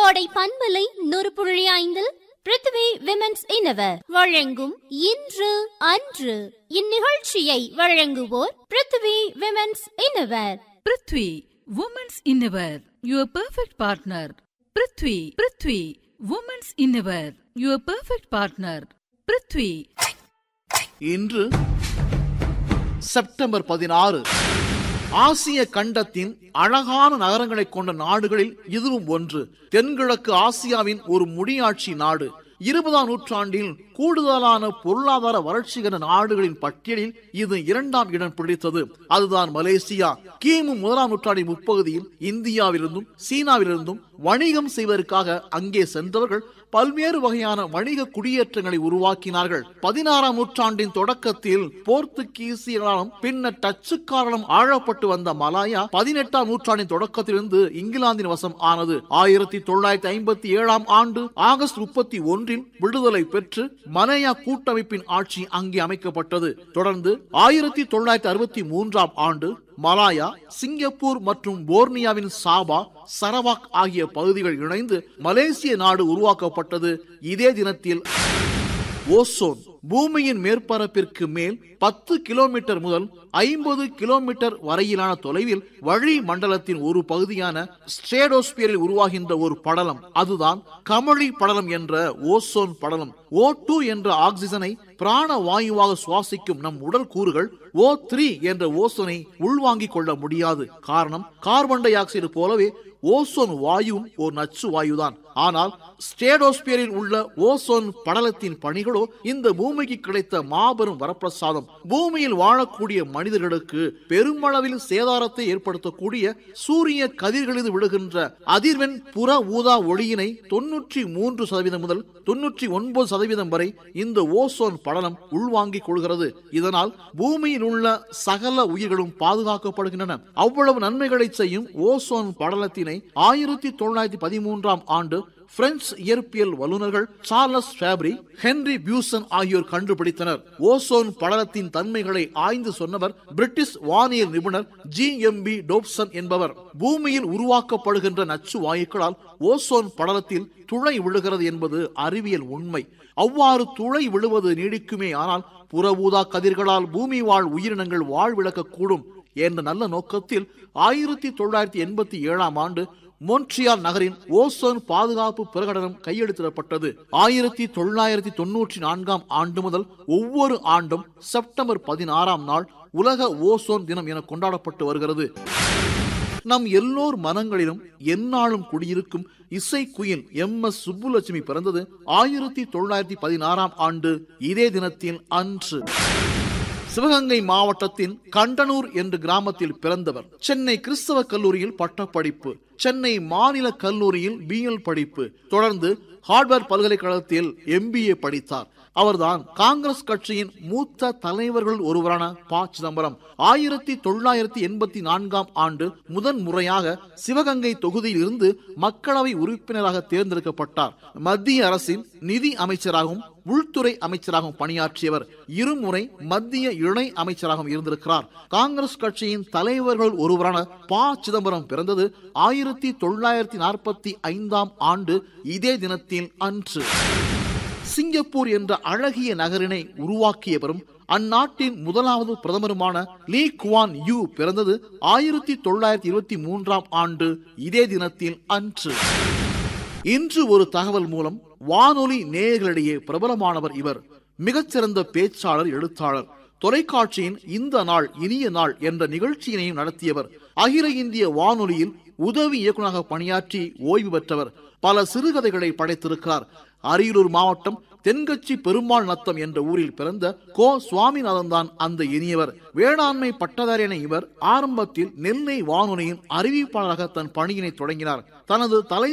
கோடை பண்பலை நூறு புள்ளி ஐந்தில் பிருத்திவி விமென்ஸ் இனவர் வழங்கும் இன்று அன்று இந்நிகழ்ச்சியை வழங்குவோர் Prithvi women's innerwear Prithvi women's innerwear your perfect partner Prithvi Prithvi women's innerwear your perfect partner Prithvi இன்று செப்டம்பர் பதினாறு ஆசிய கண்டத்தின் அழகான நகரங்களைக் கொண்ட நாடுகளில் இதுவும் ஒன்று தென்கிழக்கு ஆசியாவின் ஒரு முடியாட்சி நாடு இருபதாம் நூற்றாண்டில் கூடுதலான பொருளாதார வளர்ச்சிகர நாடுகளின் பட்டியலில் இது இரண்டாம் இடம் பிடித்தது அதுதான் மலேசியா கிமு முதலாம் நூற்றாண்டின் முற்பகுதியில் இந்தியாவிலிருந்தும் சீனாவிலிருந்தும் வணிகம் செய்வதற்காக அங்கே சென்றவர்கள் பல்வேறு வகையான வணிக குடியேற்றங்களை உருவாக்கினார்கள் பதினாறாம் நூற்றாண்டின் தொடக்கத்தில் போர்த்துகீசியர்களாலும் பின்னர் டச்சுக்காரர்களும் ஆழப்பட்டு வந்த மலாயா பதினெட்டாம் நூற்றாண்டின் தொடக்கத்திலிருந்து இங்கிலாந்தின் வசம் ஆனது ஆயிரத்தி தொள்ளாயிரத்தி ஐம்பத்தி ஏழாம் ஆண்டு ஆகஸ்ட் முப்பத்தி ஒன்றில் விடுதலை பெற்று மலையா கூட்டமைப்பின் ஆட்சி அங்கே அமைக்கப்பட்டது தொடர்ந்து ஆயிரத்தி தொள்ளாயிரத்தி அறுபத்தி மூன்றாம் ஆண்டு மலாயா சிங்கப்பூர் மற்றும் போர்னியாவின் சாபா சரவாக் ஆகிய பகுதிகள் இணைந்து மலேசிய நாடு உருவாக்கப்பட்டது இதே தினத்தில் ஓசோன் பூமியின் மேற்பரப்பிற்கு மேல் பத்து கிலோமீட்டர் முதல் ஐம்பது கிலோமீட்டர் வரையிலான தொலைவில் வழி மண்டலத்தின் ஒரு பகுதியான ஸ்ட்ரேடோஸ்பியரில் உருவாகின்ற ஒரு படலம் அதுதான் கமழி படலம் என்ற ஓசோன் படலம் ஓ டூ என்ற ஆக்சிஜனை பிராண வாயுவாக சுவாசிக்கும் நம் உடல் கூறுகள் ஓ த்ரீ என்ற ஓசோனை உள்வாங்கிக் கொள்ள முடியாது காரணம் கார்பன் டை ஆக்சைடு போலவே ஓசோன் வாயுவும் ஒரு நச்சு வாயுதான் ஆனால் ஸ்டேடோஸ்பியரில் உள்ள ஓசோன் படலத்தின் பணிகளோ இந்த பூமிக்கு கிடைத்த மாபெரும் வரப்பிரசாதம் பூமியில் வாழக்கூடிய மனிதர்களுக்கு பெருமளவில் சேதாரத்தை ஏற்படுத்தக்கூடிய சூரிய கதிர்களில் விடுகின்ற அதிர்வெண் புற ஊதா ஒளியினை தொன்னூற்றி மூன்று சதவீதம் முதல் தொன்னூற்றி ஒன்பது சதவீதம் வரை இந்த ஓசோன் படலம் உள்வாங்கிக் கொள்கிறது இதனால் பூமியில் உள்ள சகல உயிர்களும் பாதுகாக்கப்படுகின்றன அவ்வளவு நன்மைகளை செய்யும் ஓசோன் படலத்தினை ஆயிரத்தி தொள்ளாயிரத்தி பதிமூன்றாம் ஆண்டு பிரெஞ்சு இயற்பியல் வல்லுநர்கள் சார்லஸ் ஃபேப்ரி ஹென்ரி பியூசன் ஆகியோர் கண்டுபிடித்தனர் ஓசோன் படலத்தின் தன்மைகளை ஆய்ந்து சொன்னவர் பிரிட்டிஷ் வானியல் நிபுணர் ஜி எம் பி டோப்சன் என்பவர் பூமியில் உருவாக்கப்படுகின்ற நச்சு வாயுக்களால் ஓசோன் படலத்தில் துளை விழுகிறது என்பது அறிவியல் உண்மை அவ்வாறு துளை விழுவது நீடிக்குமே ஆனால் புற ஊதா கதிர்களால் பூமி வாழ் உயிரினங்கள் வாழ்விழக்கக்கூடும் என்ற நல்ல நோக்கத்தில் ஆயிரத்தி தொள்ளாயிரத்தி எண்பத்தி ஏழாம் ஆண்டு மோன்ட்ரியால் நகரின் ஓசோன் பாதுகாப்பு பிரகடனம் கையெழுத்திடப்பட்டது ஆயிரத்தி தொள்ளாயிரத்தி தொன்னூற்றி நான்காம் ஆண்டு முதல் ஒவ்வொரு ஆண்டும் செப்டம்பர் பதினாறாம் நாள் உலக ஓசோன் தினம் என கொண்டாடப்பட்டு வருகிறது நம் எல்லோர் மனங்களிலும் எந்நாளும் குடியிருக்கும் இசை குயின் எம் எஸ் சுப்புலட்சுமி பிறந்தது ஆயிரத்தி தொள்ளாயிரத்தி பதினாறாம் ஆண்டு இதே தினத்தில் அன்று சிவகங்கை மாவட்டத்தின் கண்டனூர் என்ற கிராமத்தில் பிறந்தவர் சென்னை கிறிஸ்தவ கல்லூரியில் பட்டப்படிப்பு சென்னை மாநில கல்லூரியில் பிஎல் படிப்பு தொடர்ந்து ஹார்வர்ட் பல்கலைக்கழகத்தில் எம்பிஏ படித்தார் அவர்தான் காங்கிரஸ் கட்சியின் மூத்த தலைவர்கள் ஒருவரான ப சிதம்பரம் ஆயிரத்தி தொள்ளாயிரத்தி எண்பத்தி நான்காம் ஆண்டு முதன் முறையாக சிவகங்கை தொகுதியில் இருந்து மக்களவை உறுப்பினராக தேர்ந்தெடுக்கப்பட்டார் மத்திய அரசின் நிதி அமைச்சராகவும் உள்துறை அமைச்சராகவும் பணியாற்றியவர் இருமுறை மத்திய இணை அமைச்சராகவும் இருந்திருக்கிறார் காங்கிரஸ் கட்சியின் தலைவர்கள் ஒருவரான ப சிதம்பரம் பிறந்தது ஆயிரத்தி தொள்ளாயிரத்தி நாற்பத்தி ஐந்தாம் ஆண்டு இதே தினத்தில் அன்று சிங்கப்பூர் என்ற அழகிய நகரினை உருவாக்கியவரும் அந்நாட்டின் முதலாவது பிரதமருமான லீ குவான் யூ பிறந்தது ஆயிரத்தி தொள்ளாயிரத்தி இருபத்தி மூன்றாம் ஆண்டு இதே தினத்தில் அன்று இன்று ஒரு தகவல் மூலம் வானொலி நேயர்களிடையே பிரபலமானவர் இவர் மிகச்சிறந்த பேச்சாளர் எழுத்தாளர் தொலைக்காட்சியின் இந்த நாள் இனிய நாள் என்ற நிகழ்ச்சியினையும் நடத்தியவர் அகில இந்திய வானொலியில் உதவி இயக்குநராக பணியாற்றி ஓய்வு பெற்றவர் பல சிறுகதைகளை படைத்திருக்கிறார் அரியலூர் மாவட்டம் தென்கட்சி பெருமாள் நத்தம் என்ற ஊரில் பிறந்த கோ சுவாமிநாதன் தான் அந்த இனியவர் வேளாண்மை பட்டதாரியான இவர் ஆரம்பத்தில் நெல்லை வானொலியின் அறிவிப்பாளராக தன் பணியினை தொடங்கினார் தனது தலை